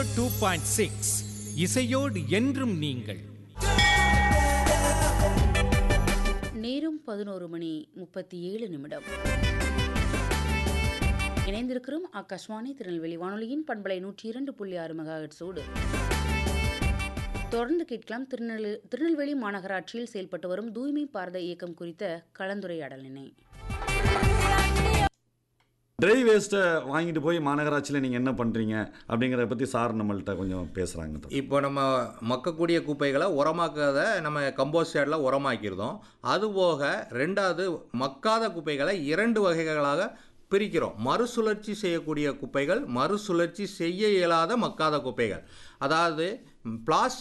two point six இசையோடு என்றும் நீங்கள் நேரம் பதினோரு மணி முப்பத்தி ஏழு நிமிடம் இணைந்திருக்கிறோம் ஆகாஷ்வாணி திருநெல்வேலி வானொலியின் பண்பலை நூற்றி இரண்டு புள்ளி ஆறு மெகாஹெட்ஸோடு தொடர்ந்து கேட்கலாம் திருநெல் திருநெல்வேலி மாநகராட்சியில் செயல்பட்டு வரும் தூய்மை பாரத இயக்கம் குறித்த கலந்துரையாடலினை ட்ரை வேஸ்ட்டை வாங்கிட்டு போய் மாநகராட்சியில் நீங்கள் என்ன பண்ணுறீங்க அப்படிங்கிறத பற்றி சார் நம்மள்ட்ட கொஞ்சம் பேசுகிறாங்க இப்போ நம்ம மக்கக்கூடிய குப்பைகளை உரமாக்காத நம்ம கம்போஸ்ட் யார்டில் உரமாக்கியிருந்தோம் அதுபோக ரெண்டாவது மக்காத குப்பைகளை இரண்டு வகைகளாக பிரிக்கிறோம் மறுசுழற்சி செய்யக்கூடிய குப்பைகள் மறுசுழற்சி செய்ய இயலாத மக்காத குப்பைகள் அதாவது பிளாஸ்டிக்